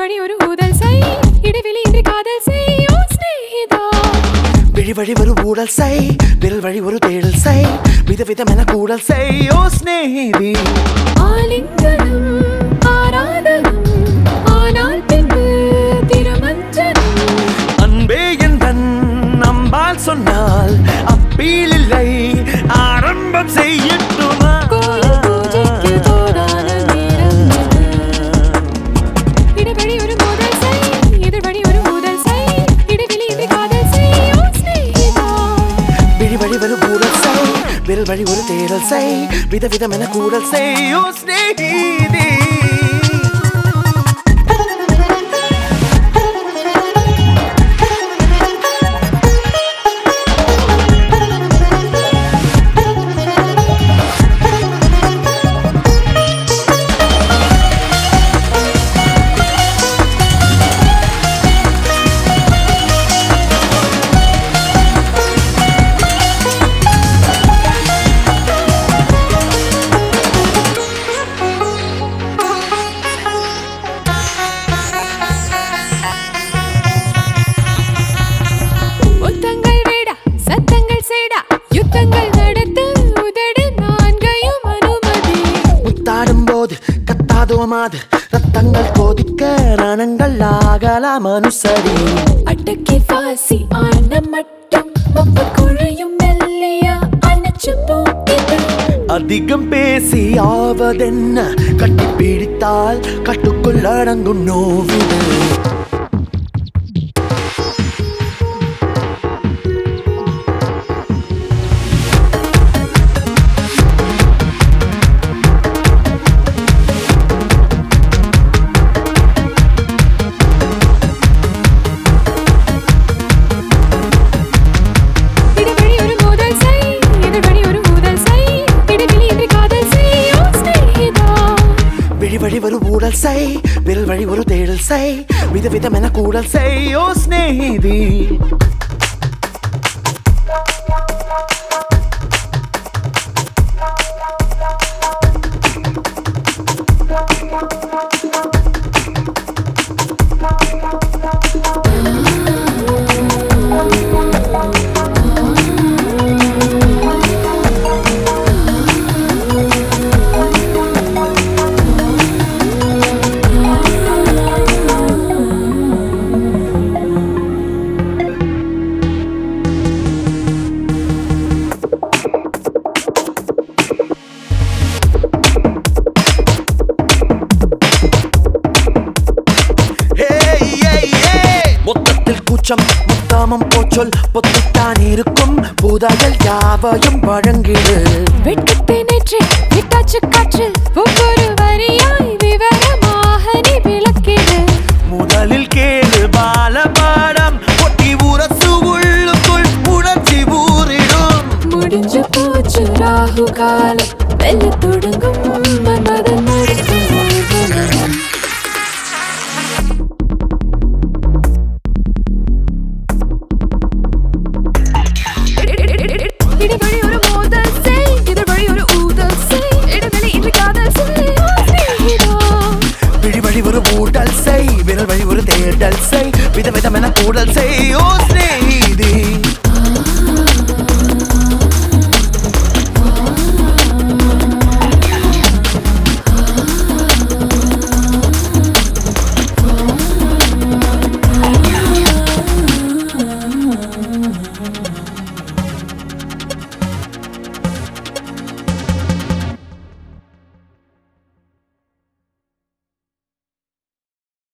வழி ஒரு ஊதல் செய் இடைவெளி இன்றி காதல் செய் ஓ சிநேகிதா விழி வழி ஒரு ஊடல் செய் விரல் வழி ஒரு தேடல் செய் விதவிதமென கூடல் செய் ஓ ஸ்நேகிதி ஆலிங்கனம் ஆராதனம் ஆனால் பின்பு திருமஞ்சனம் அன்பே எந்தன் நம்பால் சொன்னால் அப்பீல் இல்லை ஆரம்பம் செய்யட்டுமா கோயில் பூஜைக்கு தோதான நேரம் இது இடைவெளி ஒரு மோதல் செய் எதிர்வழி ஒரு மோதல் செய் இடைவெளி இன்றி காதல் செய் ஓ சிநேகிதா விழி வழி ஒரு ஊடல் செய் விரல் வழி ஒரு தேடல் செய் விதவிதமென கூடல் செய் ஓ ஸ்நேகிதி முத்தங்கள் வேடா சத்தங்கள் சேடா யுத்தங்கள் நடத்த உதடு நான்கையும் அனுமதி முத்தாடும் போது கத்தாதோ மாது ரத்தங்கள் கொதிக்க ரணங்கள் ஆகலாம் அனுசரி அட்டக்கி பாசி ஆன மட்டும் ஒப்பு குழையும் மெல்லையா அணைச்சு போக்கிது அதிகம் பேசி ஆவதென்ன கட்டி பிடித்தால் கட்டுக்குள் அடங்கும் நோவிது இடைவெளி ஒரு மோதல் செய் எதிர்வழி ஒரு மோதல் செய் இடைவெளி இன்றி காதல் செய் ஓ சிநேகிதா விழி வழி ஒரு ஊடல் செய் விரல் வழி ஒரு தேடல் செய் விதவிதமென கூடல் செய் ஓ ஸ்நேகிதி Hey, hey, hey! மொத்தத்தில் கூச்சம் முத்தாமம் போச்சொல் பொத்தித்தான் இருக்கும் புதையல் யாவையும் வழங்கிடு வெட்கத்தை நேற்று விட்டாச்சு காற்றில் ஒவ்வொரு வரியாய் விவரமாக நீ விளக்கிடு முதலில் கேளு பாலபாடம் ஒட்டி உரசு உள்ளுக்குள் உணர்ச்சி ஊறிடும் முடிஞ்சு போச்சு ராகு காலம் வெல்ல தொடங்கும் மன்மதன் நடுக்கம் இடைவெளி ஒரு மோதல் செய் எதிர்வழி ஒரு ஊதல் செய் இடைவெளி இன்றி காதல் செய் ஓ சிநேகிதா விழி வழி ஒரு ஊடல் செய் விரல் வழி ஒரு தேடல் செய் விதவிதமென கூடல் செய் ஓ